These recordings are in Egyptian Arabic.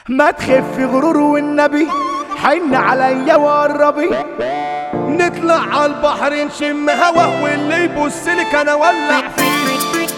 ما تخف غرور والنبي حن عليا وقربي نطلع على البحر نشم هوا واللي يبص لك انا ولع فيه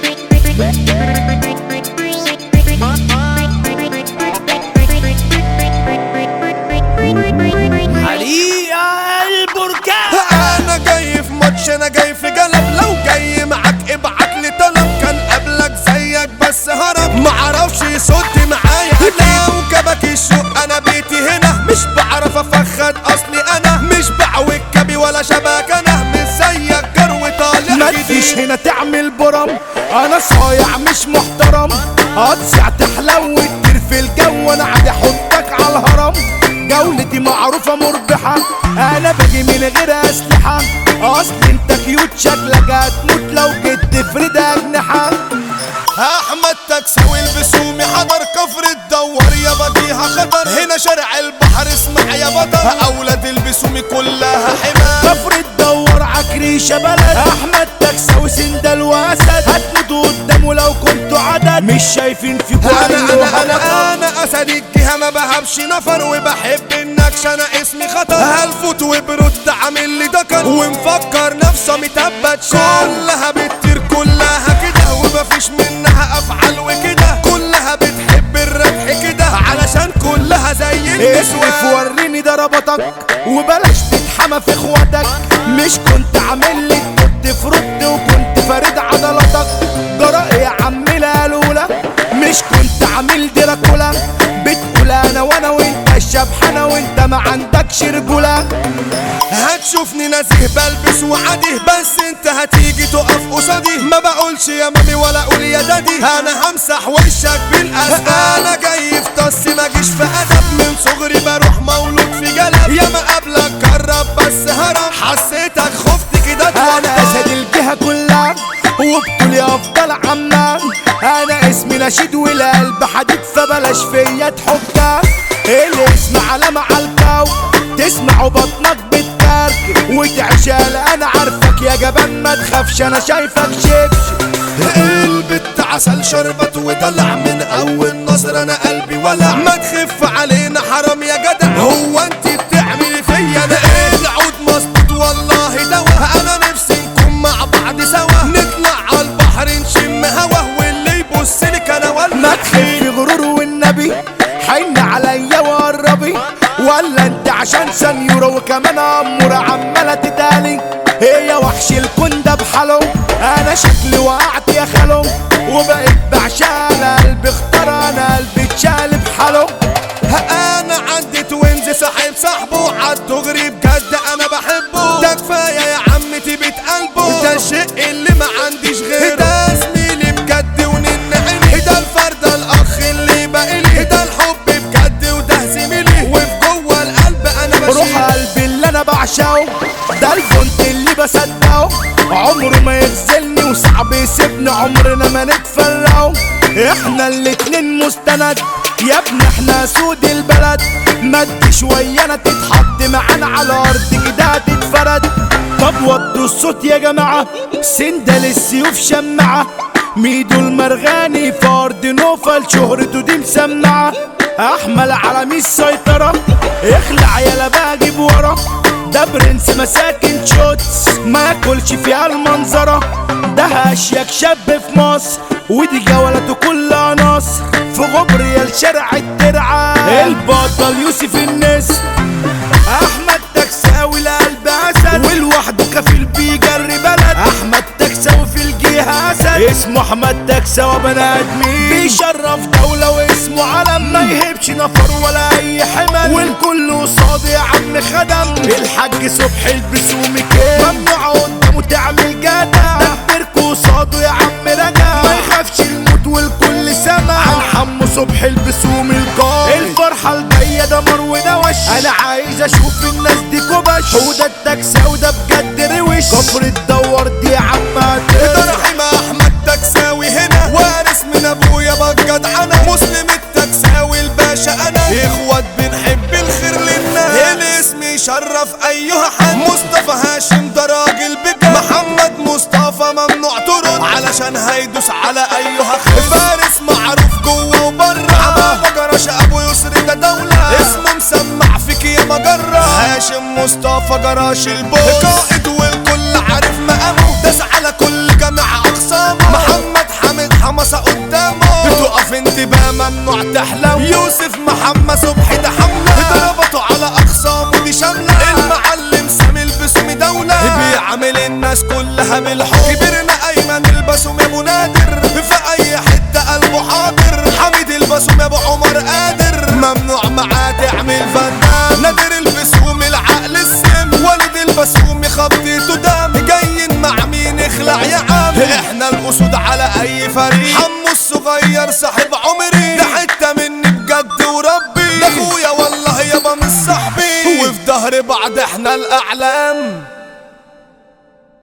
حريقة البركان انا جاي في ماتش انا جاي في جلب لو جاي معاك ابعت لي طلب كان قبلك زيك بس هرب معرفش يصد معايا لو جابك الشوق انا بيتي هنا مش بعرف افخد اصلي انا مش بعوج كبي ولا شبك انا مش زيك جرو طالع ما تجيش جديد هنا تعمل برم انا صايع مش محترم هتصع تحلو وتطير في الجو انا عادي احطك على الهرم جولتي معروفة مربحة انا باجي من غير اسلحة اصل انت كيوت شكلك هتموت لو جيت تفرد اجنحة احمد تكسوي البسومي حضر كفر الدور يا بديها خطر هنا شارع البحر اسمع يا بطل اولاد البسومي كلها حمار كفر الدور عكريشة بلد احمد تكساوي سندل واسد هتموتوا قدامه لو كنتوا عدد مش شايفين فيكوا انا عين انا وهدف. انا انا اسد الجهه ما بهبش نفر وبحب النكش انا اسمي خطر هلفوت وبرد عامل لي دكر ومفكر نفسه متبت كلها بتطير كلها كده ومفيش منها افعال وكده كلها بتحب الربح كده علشان كلها زي اسوف النسوان وريني ضربتك وبلاش تتحمى في اخواتك مش كنت عامل لي كنت فرد وكنت فارد عضلاتك جرأ يا عم الهلولة مش كنت عامل دراكولا بتقول انا وانا وانت الشبحانة وانت ما عندكش رجولة هتشوفني نزيه بلبس وعديه بس انت هتيجي تقف قصادي ما بقولش يا مامي ولا اقول يا دادي انا همسح وشك بالاسد انا جاي في طس ما جيش في ادب من صغري بروح مولود في جلب يا ما قبلك جرب بس هرب حسيتك خفت كده انا اسد الجهة كلها وبطولي افضل عمان انا اسمي نشيد والقلب حديد فبلاش فيا تحكها الاسم علامة عالكو تسمع بطنك بتكركب وتعشال انا عارفك يا جبان ما تخافش انا شايفك شبشب البت عسل شربت ودلع من اول نظر انا قلبي ولع ما تخف علينا حرام يا جدع هو انت بتعملي فيا انا ايه العود مظبوط والله دوا انا نفسي نكون مع بعض سوا نطلع على البحر نشم هوا واللي يبص لك انا ما ولا تخفي غرور والنبي حن عليا وقربي ولا انت عشان سنيورة وكمان امورة عمالة تدالي هي وحش الكون ده بحاله انا شكلي وقعت يا خالو وبقيت بعشان قلبي اختار انا قلبي اتشال بحاله انا عندي توينز صاحب صاحبه عالدغري بجد انا بحبه ده كفايه يا عم تبيت قلبه ده الشيء اللي ما عنديش غيره ده زميلي بجد ونن عيني ده الفرد الاخ اللي باقيلي ده الحب بجد وده زميلي وفي جوه القلب انا روح بشيل قلبي اللي انا بعشقه ده الفونت اللي بصدقه عمره ما يخذلني وصعب يسيبني عمرنا ما نتفرقه احنا الاتنين مستند يا ابني احنا سود البلد مد شوية انا تتحط معانا على الارض كده هتتفرد طب وطوا الصوت يا جماعة سندل السيوف شمعة ميدو المرغاني فرد نوفل شهرته دي مسمعة احمل على ميس سيطرة اخلع يلا باجيب ورا ده برنس مساكن شوتس ما ياكلش فيها المنظرة ده هاشيك شاب في مصر ودي جولته كلها نصر في غبريال شارع الترعة البطل يوسف النسر احمد تكساوي لقلب اسد والوحده كفيل بيجري بلد احمد تكساوي في الجهه اسد اسمه احمد تكساوي بني ادمين بيشرف دوله واسمه علم ما يهبش نفر ولا اي حمل والكل قصاده يا عم خدم الحاج صبحي البسومي كده ممنوع قدامه تعمل جدع دبركوا قصاده يا عم رجع ما يخافش الموت والكل سمع عن حمو صبحي البسومي القائد الفرحه الجايه ده مر وده وش انا عايز اشوف الناس دي كبش وده التكسا وده بجد روش كفر الدور دي يا عم ده هتقرا رحيم احمد تكساوي هنا وارث من ابويا بجد انا مسلم التكساوي الباشا انا اخوات بنحب الخير للناس الاسم يشرف ايها حد مصطفى هاشم ده راجل بجد محمد مصطفى ممنوع ترد علشان هيدوس على ايها خير فارس معروف جوه وبره عمامة جرش ابو يسر مصطفى جراش البوس قائد والكل عارف مقامه داس على كل جامع اقسامه محمد حامد حماسه قدامه تقف انتباه ممنوع تحلم يوسف محمد صبحي ده حمله ضربته على اقسامه دي شامله المعلم سامي البسومي دوله بيعامل الناس كلها بالحب كبرنا ايمن البسوم يا ابو نادر في اي حته قلبه حاضر حميد البسوم يا ابو عمر قادر ممنوع معاه تعمل فنان نادر البسوم العقل السم والد البسوم خبطته دم جايين مع مين اخلع يا عم احنا الاسود على اي فريق حمو الصغير صاحب عمري ده حته مني بجد وربي ده اخويا والله يابا مش صاحبي وفي ظهر بعض احنا الاعلام